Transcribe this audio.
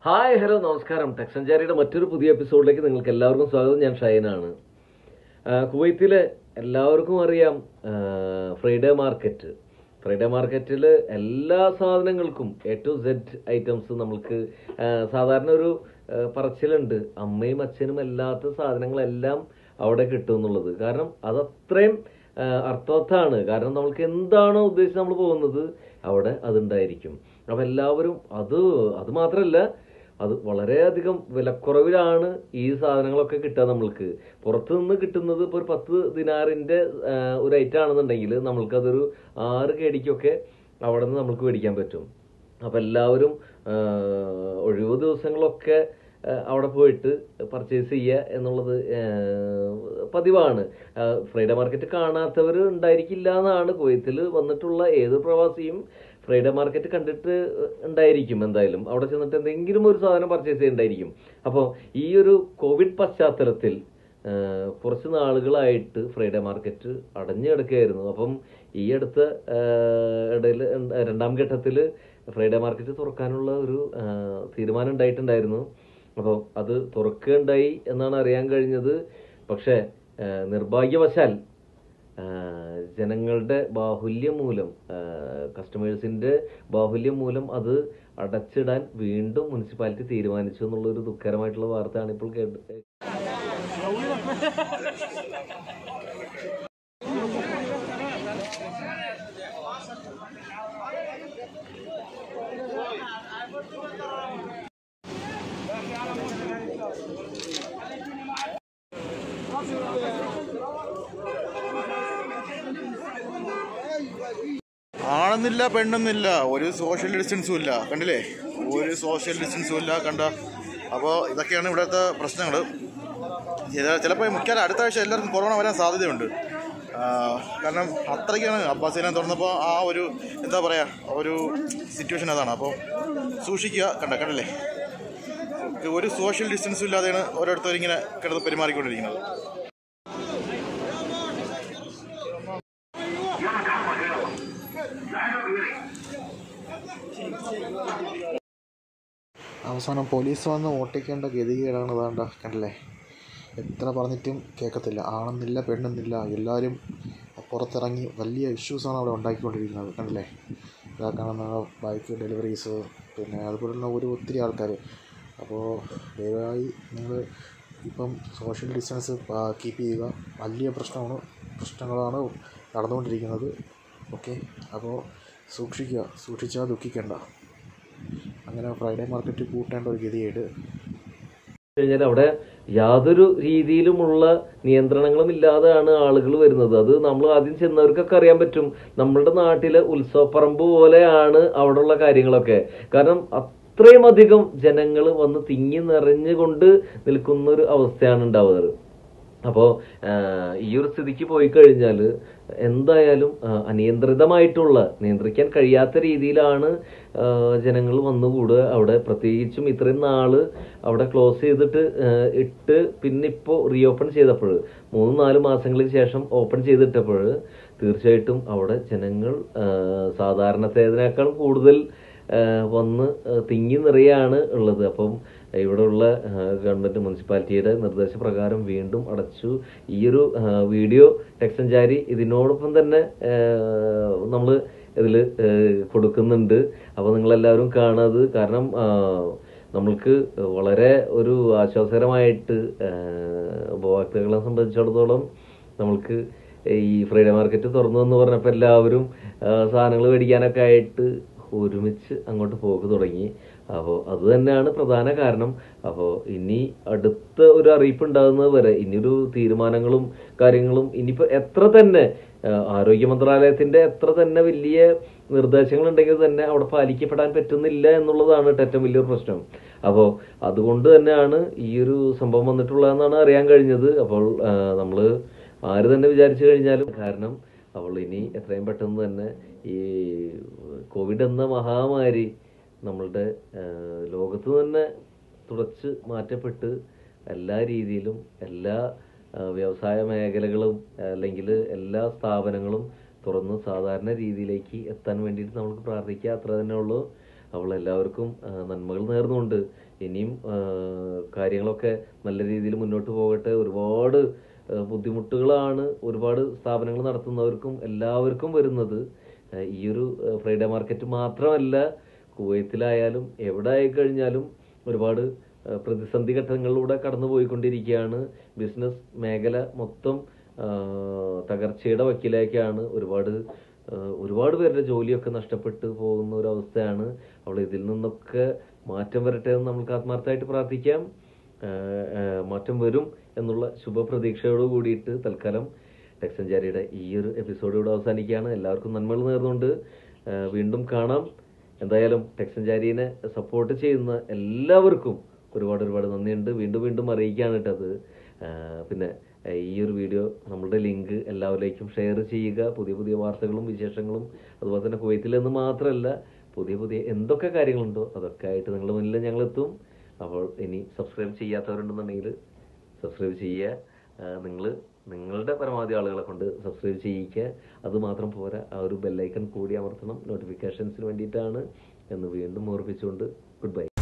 hi hello നമസ്കാരം ടെക്സഞ്ചാരിയുടെ മറ്റൊരു പുതിയ എപ്പിസോഡിലേക്ക് നിങ്ങൾക്ക് എല്ലാവർക്കും സ്വാഗതം ഞാൻ ഷൈനാണ് ആ, കുവൈത്തിലെ എല്ലാവർക്കും അറിയാം ആ, ഫ്രൈഡേ മാർക്കറ്റ് ഫ്രൈഡേ മാർക്കറ്റിൽ എല്ലാ സാധനങ്ങൾക്കും എ ടു സെഡ് ഐറ്റംസ് നമുക്ക് ആ, സാധാരണ ഒരു ആ, പറച്ചിലുണ്ട് അമ്മയും അച്ഛനും അല്ലാത്ത സാധനങ്ങളെല്ലാം അവിടെ കിട്ടും എന്നുള്ളത് കാരണം അതത്രയും ആ, അർത്ഥവത്താണ് കാരണം നമ്മൾക്ക് എന്താണോ ഉദ്ദേശിച്ച് നമ്മൾ പോകുന്നത് അവിടെ അതുണ്ടായിരിക്കും അപ്പം എല്ലാവരും അത് അത് മാത്രമല്ല അത് വളരെയധികം വിലക്കുറവിലാണ് ഈ സാധനങ്ങളൊക്കെ കിട്ടുക നമ്മൾക്ക് പുറത്തു നിന്ന് കിട്ടുന്നത് ഇപ്പോൾ ഒരു പത്ത് ദിനാറിന്റെ ആ, ഒരു ഐറ്റം ആണെന്നുണ്ടെങ്കിൽ നമ്മൾക്കതൊരു ആറ് കേടിക്കൊക്കെ അവിടെ നിന്ന് നമുക്ക് മേടിക്കാൻ പറ്റും അപ്പം എല്ലാവരും ആ, ഒഴിവ് ദിവസങ്ങളൊക്കെ ആ, അവിടെ പോയിട്ട് പർച്ചേസ് ചെയ്യുക എന്നുള്ളത് ആ, പതിവാണ് ആ, ഫ്രൈഡേ മാർക്കറ്റ് കാണാത്തവർ ഉണ്ടായിരിക്കില്ല എന്നാണ് കുവൈത്തിൽ വന്നിട്ടുള്ള ഏത് പ്രവാസിയും ഫ്രൈഡേ മാർക്കറ്റ് കണ്ടിട്ട് ഉണ്ടായിരിക്കും എന്തായാലും അവിടെ ചെന്നിട്ട് എന്തെങ്കിലും ഒരു സാധനം പർച്ചേസ് ചെയ്യുന്നുണ്ടായിരിക്കും അപ്പോൾ ഈ ഒരു കോവിഡ് പശ്ചാത്തലത്തിൽ ആ, കുറച്ച് നാളുകളായിട്ട് ഫ്രൈഡേ മാർക്കറ്റ് അടഞ്ഞു കിടക്കുകയായിരുന്നു അപ്പം ഈ അടുത്ത ഇടയിൽ രണ്ടാം ഘട്ടത്തിൽ ഫ്രൈഡേ മാർക്കറ്റ് തുറക്കാനുള്ള ഒരു ആ, തീരുമാനം ഉണ്ടായിട്ടുണ്ടായിരുന്നു അപ്പോൾ അത് തുറക്കുകയുണ്ടായി എന്നാണ് അറിയാൻ കഴിഞ്ഞത് പക്ഷേ ആ, നിർഭാഗ്യവശാൽ ആ, ജനങ്ങളുടെ ബാഹുല്യം മൂലം കസ്റ്റമേഴ്സിന്റെ ബാഹുല്യം മൂലം അത് അടച്ചിടാൻ വീണ്ടും മുനിസിപ്പാലിറ്റി തീരുമാനിച്ചു എന്നുള്ള ഒരു ദുഃഖകരമായിട്ടുള്ള വാർത്തയാണ് ഇപ്പോൾ കേട്ട് ആണെന്നില്ല പെണ്ണെന്നില്ല ഒരു സോഷ്യൽ ഡിസ്റ്റൻസും ഇല്ല കണ്ടില്ലേ ഒരു സോഷ്യൽ ഡിസ്റ്റൻസും ഇല്ല കണ്ട അപ്പോൾ ഇതൊക്കെയാണ് ഇവിടുത്തെ പ്രശ്നങ്ങൾ ചിലപ്പോൾ മിക്കാലും അടുത്ത ആഴ്ച എല്ലാവർക്കും കൊറോണ വരാൻ സാധ്യതയുണ്ട് ആ, കാരണം അത്രയ്ക്കാണ് അബ്ബാസിനെ തുറന്നപ്പോൾ ആ ഒരു എന്താ പറയുക ഒരു സിറ്റുവേഷൻ അതാണ് അപ്പോൾ സൂക്ഷിക്കുക കണ്ട കണ്ടല്ലേ ഒരു സോഷ്യൽ ഡിസ്റ്റൻസും ഇല്ലാതെയാണ് ഓരോരുത്തർ ഇങ്ങനെ കിടന്ന് പെരുമാറിക്കൊണ്ടിരിക്കുന്നത് അവസാനം പോലീസ് വന്ന് ഓട്ടിക്കേണ്ട ഗതികേടാണ് വേണ്ട കണ്ടില്ലേ എത്ര പറഞ്ഞിട്ടും കേൾക്കത്തില്ല ആണെന്നില്ല പെണ്ണെന്നില്ല എല്ലാവരും പുറത്തിറങ്ങി വലിയ ഇഷ്യൂസാണ് അവിടെ ഉണ്ടാക്കിക്കൊണ്ടിരിക്കുന്നത് കണ്ടില്ലേ ഇതാ കാണുന്ന ബൈക്ക് ഡെലിവറീസ് പിന്നെ അതുപോലുള്ള ഒരു ഒത്തിരി ആൾക്കാർ അപ്പോൾ ദയവായി നിങ്ങൾ ഇപ്പം സോഷ്യൽ ഡിസ്റ്റൻസ് കീപ്പ് ചെയ്യുക വലിയ പ്രശ്നമാണ് പ്രശ്നങ്ങളാണ് നടന്നുകൊണ്ടിരിക്കുന്നത് ഓക്കെ അപ്പോൾ സൂക്ഷിക്കുക സൂക്ഷിച്ചാൽ ദുഃഖിക്കേണ്ട അങ്ങനെ ഫ്രൈഡേ മാർക്കറ്റ് കൂട്ടേണ്ട ഒരു ഗതികേട് കഴിഞ്ഞാൽ അവിടെ യാതൊരു രീതിയിലുമുള്ള നിയന്ത്രണങ്ങളും ഇല്ലാതെയാണ് ആളുകൾ വരുന്നത് അത് നമ്മൾ ആദ്യം ചെന്നവർക്കൊക്കെ അറിയാൻ പറ്റും നമ്മളുടെ നാട്ടിലെ ഉത്സവപ്പറമ്പ് പോലെയാണ് അവിടെയുള്ള കാര്യങ്ങളൊക്കെ കാരണം അത്രയും അധികം ജനങ്ങൾ വന്ന് തിങ്ങി നിറഞ്ഞുകൊണ്ട് നിൽക്കുന്ന ഒരു അവസ്ഥയാണ് ഉണ്ടാവുന്നത് അപ്പോൾ ഈ ഒരു സ്ഥിതിക്ക് പോയി കഴിഞ്ഞാൽ എന്തായാലും ആ, അനിയന്ത്രിതമായിട്ടുള്ള നിയന്ത്രിക്കാൻ കഴിയാത്ത രീതിയിലാണ് ജനങ്ങൾ വന്നുകൂടുക അവിടെ പ്രത്യേകിച്ചും ഇത്രയും നാള് അവിടെ ക്ലോസ് ചെയ്തിട്ട് ആ, ഇട്ട് പിന്നെ ഇപ്പോൾ റീഓപ്പൺ ചെയ്തപ്പോൾ മൂന്ന് നാല് മാസങ്ങൾക്ക് ശേഷം ഓപ്പൺ ചെയ്തിട്ടപ്പോൾ തീർച്ചയായിട്ടും അവിടെ ജനങ്ങൾ ആ, സാധാരണത്തേതിനേക്കാൾ കൂടുതൽ ആ, വന്ന് ആ, തിങ്ങി നിറയാണ് ഉള്ളത് അപ്പം ഇവിടെയുള്ള ആ, ഗവൺമെന്റ് മുനിസിപ്പാലിറ്റിയുടെ നിർദ്ദേശപ്രകാരം വീണ്ടും അടച്ചു ഈ ഒരു ആ, വീഡിയോ ടെക്സഞ്ചാരി ഇതിനോടൊപ്പം തന്നെ നമ്മൾ ഇതിൽ കൊടുക്കുന്നുണ്ട് അപ്പോൾ നിങ്ങളെല്ലാവരും കാണാത് കാരണം ആ, നമ്മൾക്ക് വളരെ ഒരു ആശ്വാസകരമായിട്ട് ആ, ഉപഭോക്താക്കളെ സംബന്ധിച്ചിടത്തോളം നമ്മൾക്ക് ഈ ഫ്രൈഡേ മാർക്കറ്റ് തുറന്നു എന്ന് പറഞ്ഞപ്പോൾ എല്ലാവരും സാധനങ്ങൾ മേടിക്കാനൊക്കെ ആയിട്ട് ഒരുമിച്ച് അങ്ങോട്ട് പോക്ക് തുടങ്ങി അപ്പോൾ അത് തന്നെയാണ് പ്രധാന കാരണം അപ്പോൾ ഇനി അടുത്ത ഒരു അറിയിപ്പ് ഉണ്ടാകുന്നത് വരെ ഇനിയൊരു തീരുമാനങ്ങളും കാര്യങ്ങളും ഇനിയിപ്പോൾ എത്ര തന്നെ ആ, ആരോഗ്യ മന്ത്രാലയത്തിന്റെ എത്ര തന്നെ വലിയ നിർദ്ദേശങ്ങൾ ഉണ്ടെങ്കിൽ തന്നെ അവിടെ പാലിക്കപ്പെടാൻ പറ്റുന്നില്ല എന്നുള്ളതാണ് കേട്ടോ ഏറ്റവും വലിയൊരു പ്രശ്നം അപ്പോൾ അതുകൊണ്ട് തന്നെയാണ് ഈ ഒരു സംഭവം വന്നിട്ടുള്ളതെന്നാണ് അറിയാൻ കഴിഞ്ഞത് അപ്പോൾ നമ്മൾ ആര് തന്നെ വിചാരിച്ചു കഴിഞ്ഞാലും കാരണം അവൾ ഇനി എത്രയും പെട്ടെന്ന് തന്നെ ഈ കോവിഡ് എന്ന മഹാമാരി നമ്മളുടെ ആ, ലോകത്ത് തന്നെ തുടച്ച് മാറ്റപ്പെട്ട് എല്ലാ രീതിയിലും എല്ലാ ആ, വ്യവസായ മേഖലകളും അല്ലെങ്കിൽ എല്ലാ സ്ഥാപനങ്ങളും തുറന്ന് സാധാരണ രീതിയിലേക്ക് എത്താൻ വേണ്ടിയിട്ട് നമുക്ക് പ്രാർത്ഥിക്കുക അത്ര തന്നെ ഉള്ളൂ അപ്പോൾ എല്ലാവർക്കും ആ, നന്മകൾ നേർന്നുകൊണ്ട് ഇനിയും ആ, കാര്യങ്ങളൊക്കെ നല്ല രീതിയിൽ മുന്നോട്ട് പോകട്ടെ ഒരുപാട് ആ, ബുദ്ധിമുട്ടുകളാണ് ഒരുപാട് സ്ഥാപനങ്ങൾ നടത്തുന്നവർക്കും എല്ലാവർക്കും വരുന്നത് ആ, ഈ ഒരു ആ, ഫ്രൈഡേ മാർക്കറ്റ് മാത്രമല്ല കുവൈത്തിലായാലും എവിടെ ആയിക്കഴിഞ്ഞാലും ഒരുപാട് ആ, പ്രതിസന്ധി ഘട്ടങ്ങളിലൂടെ കടന്നു പോയിക്കൊണ്ടിരിക്കുകയാണ് ബിസിനസ് മേഖല മൊത്തം ആ, തകർച്ചയുടെ വക്കിലേക്കാണ് ഒരുപാട് ആ, ഒരുപാട് പേരുടെ ജോലിയൊക്കെ നഷ്ടപ്പെട്ടു പോകുന്ന ഒരു അവസ്ഥയാണ് അപ്പോൾ ഇതിൽ നിന്നൊക്കെ മാറ്റം വരട്ടെ എന്ന് നമുക്ക് ആത്മാർത്ഥമായിട്ട് പ്രാർത്ഥിക്കാം ആ, ആ, മാറ്റം വരും എന്നുള്ള ശുഭപ്രതീക്ഷയോട് കൂടിയിട്ട് തൽക്കാലം ടെക്സഞ്ചാരിയുടെ ഈ ഒരു എപ്പിസോഡ് ഇവിടെ അവസാനിക്കുകയാണ് എല്ലാവർക്കും നന്മകൾ നേർന്നുകൊണ്ട് ആ, വീണ്ടും കാണാം എന്തായാലും ടെക്സഞ്ചാരിനെ സപ്പോർട്ട് ചെയ്യുന്ന എല്ലാവർക്കും ഒരുപാട് ഒരുപാട് നന്ദിയുണ്ട് വീണ്ടും വീണ്ടും അറിയിക്കുകയാണ് കേട്ടത് പിന്നെ ആ, ഈ ഒരു വീഡിയോ നമ്മളുടെ ലിങ്ക് എല്ലാവരിലേക്കും ഷെയർ ചെയ്യുക പുതിയ പുതിയ വാർത്തകളും വിശേഷങ്ങളും അതുപോലെ തന്നെ കുവൈത്തിൽ നിന്ന് മാത്രമല്ല പുതിയ പുതിയ എന്തൊക്കെ കാര്യങ്ങളുണ്ടോ അതൊക്കെ ആയിട്ട് നിങ്ങളുടെ മുന്നിൽ ഞങ്ങൾ എത്തും അപ്പോൾ ഇനി സബ്സ്ക്രൈബ് ചെയ്യാത്തവരുണ്ടെന്നുണ്ടെങ്കിൽ സബ്സ്ക്രൈബ് ചെയ്യുക നിങ്ങൾ നിങ്ങളുടെ പരമാവധി ആളുകളെ കൊണ്ട് സബ്സ്ക്രൈബ് ചെയ്യിക്കുക അത് മാത്രം പോരാ ആ ഒരു ബെല്ലൈക്കൺ കൂടി അമർത്തണം നോട്ടിഫിക്കേഷൻസിന് വേണ്ടിയിട്ടാണ് എന്ന് വീണ്ടും ഓർപ്പിച്ചുകൊണ്ട് ഗുഡ് ബൈ